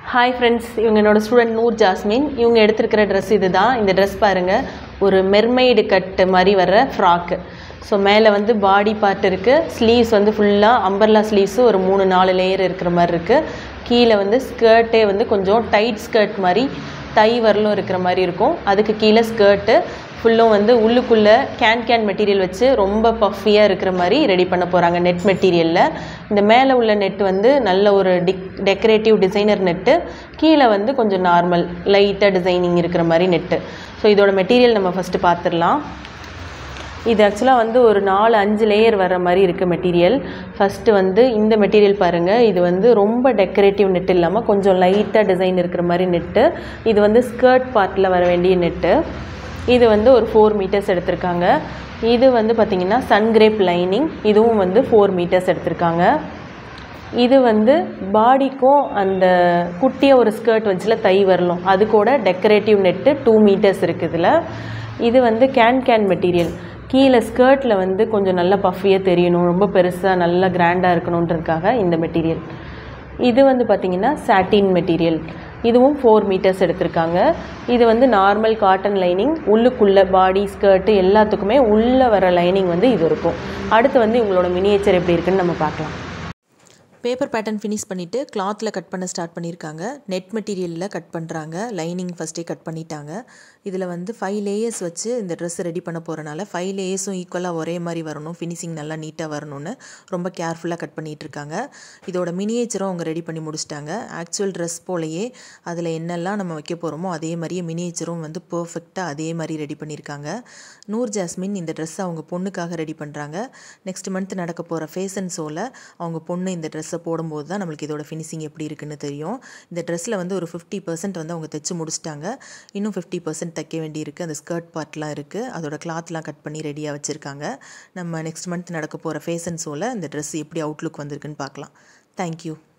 hi friends இவங்க என்னோட student Noor jasmine இவங்க எடுத்திருக்கிற ட்ரெஸ் இது தான் இந்த ட்ரெஸ் பாருங்கள் ஒரு மெர்மெய்டு கட்டு மாதிரி வர்ற ஃப்ராக்கு ஸோ மேலே வந்து பாடி பார்ட் இருக்குது ஸ்லீவ்ஸ் வந்து ஃபுல்லாக அம்பர்லா ஸ்லீவ்ஸு ஒரு மூணு நாலு லேயர் இருக்கிற மாதிரி இருக்குது கீழே வந்து ஸ்கர்ட்டே வந்து கொஞ்சம் டைட் ஸ்கர்ட் மாதிரி தை வரலும் இருக்கிற மாதிரி இருக்கும் அதுக்கு கீழே ஸ்கர்ட்டு ஃபுல்லும் வந்து உள்ளுக்குள்ளே கேன் கேன் மெட்டீரியல் வச்சு ரொம்ப பஃபியாக இருக்கிற மாதிரி ரெடி பண்ண போகிறாங்க நெட் மெட்டீரியலில் இந்த மேலே உள்ள நெட் வந்து நல்ல ஒரு டிக் டெக்கரேட்டிவ் டிசைனர் நெட்டு கீழே வந்து கொஞ்சம் நார்மல் லைட்டாக டிசைனிங் இருக்கிற மாதிரி நெட்டு ஸோ இதோட மெட்டீரியல் நம்ம ஃபஸ்ட்டு பார்த்துடலாம் இது ஆக்சுவலாக வந்து ஒரு நாலு அஞ்சு லேயர் வர மாதிரி இருக்குது மெட்டீரியல் ஃபஸ்ட்டு வந்து இந்த மெட்டீரியல் பாருங்கள் இது வந்து ரொம்ப டெக்கரேட்டிவ் நெட் இல்லாமல் கொஞ்சம் லைட்டாக டிசைன் இருக்கிற மாதிரி நெட்டு இது வந்து ஸ்கர்ட் பார்ட்டில் வர வேண்டிய நெட்டு இது வந்து ஒரு ஃபோர் மீட்டர்ஸ் எடுத்திருக்காங்க இது வந்து பார்த்திங்கன்னா சன்கிரேப் லைனிங் இதுவும் வந்து ஃபோர் மீட்டர்ஸ் எடுத்திருக்காங்க இது வந்து பாடிக்கும் அந்த குட்டியாக ஒரு ஸ்கர்ட் வச்சுல தை வரலும் அது கூட டெக்கரேட்டிவ் நெட்டு டூ மீட்டர்ஸ் இருக்குது இதில் இது வந்து கேன் கேன் மெட்டீரியல் கீழே ஸ்கர்ட்டில் வந்து கொஞ்சம் நல்லா பஃபியாக தெரியணும் ரொம்ப பெருசாக நல்லா கிராண்டாக இருக்கணுன்றதுக்காக இந்த மெட்டீரியல் இது வந்து பார்த்திங்கன்னா சாட்டின் மெட்டீரியல் இதுவும் ஃபோர் மீட்டர்ஸ் எடுத்திருக்காங்க இது வந்து நார்மல் காட்டன் லைனிங் உள்ளுக்குள்ளே பாடி ஸ்கர்ட்டு எல்லாத்துக்குமே உள்ளே வர லைனிங் வந்து இது இருக்கும் அடுத்து வந்து உங்களோட மினியேச்சர் எப்படி இருக்குன்னு நம்ம பார்க்கலாம் பேப்பர் பேட்டர்ன் ஃபினிஷ் பண்ணிவிட்டு கிளாத்தில் கட் பண்ண ஸ்டார்ட் பண்ணியிருக்காங்க நெட் மெட்டீரியலில் கட் பண்ணுறாங்க லைனிங் ஃபஸ்ட்டே கட் பண்ணிட்டாங்க இதில் வந்து ஃபைவ் லேயர்ஸ் வச்சு இந்த ட்ரெஸ் ரெடி பண்ண போகிறனால ஃபைவ் லேயர்ஸும் ஈக்குவலாக ஒரே மாதிரி வரணும் ஃபினிஷிங் நல்லா நீட்டாக வரணும்னு ரொம்ப கேர்ஃபுல்லாக கட் பண்ணிகிட்டு இருக்காங்க இதோட மினியேச்சரும் அவங்க ரெடி பண்ணி முடிச்சிட்டாங்க ஆக்சுவல் ட்ரெஸ் போலயே அதில் என்னெல்லாம் நம்ம வைக்க போகிறோமோ அதே மாதிரியே மினியேச்சரும் வந்து பர்ஃபெக்டாக அதே மாதிரி ரெடி பண்ணியிருக்காங்க நூர் ஜாஸ்மின் இந்த ட்ரெஸ்ஸை அவங்க பொண்ணுக்காக ரெடி பண்ணுறாங்க நெக்ஸ்ட் மந்த் நடக்க போகிற ஃபேஷன் ஷோவில் அவங்க பொண்ணு இந்த ட்ரெஸ்ஸை போடும்போது தான் நம்மளுக்கு இதோட ஃபினிஷிங் எப்படி இருக்குன்னு தெரியும் இந்த ட்ரெஸ்ஸில் வந்து ஒரு ஃபிஃப்டி பர்சன்ட் வந்து அவங்க தைச்சு முடிச்சிட்டாங்க இன்னும் ஃபிஃப்டி பர்சன்ட் தைக்க வேண்டியிருக்கு அந்த ஸ்கர்ட் பார்ட்லாம் இருக்குது அதோட கிளாத்லாம் கட் பண்ணி ரெடியாக வச்சுருக்காங்க நம்ம நெக்ஸ்ட் மந்த் நடக்க போகிற ஃபேஷன் ஷோவில் இந்த ட்ரெஸ் எப்படி அவுட்லுக் வந்திருக்குன்னு பார்க்கலாம் தேங்க்யூ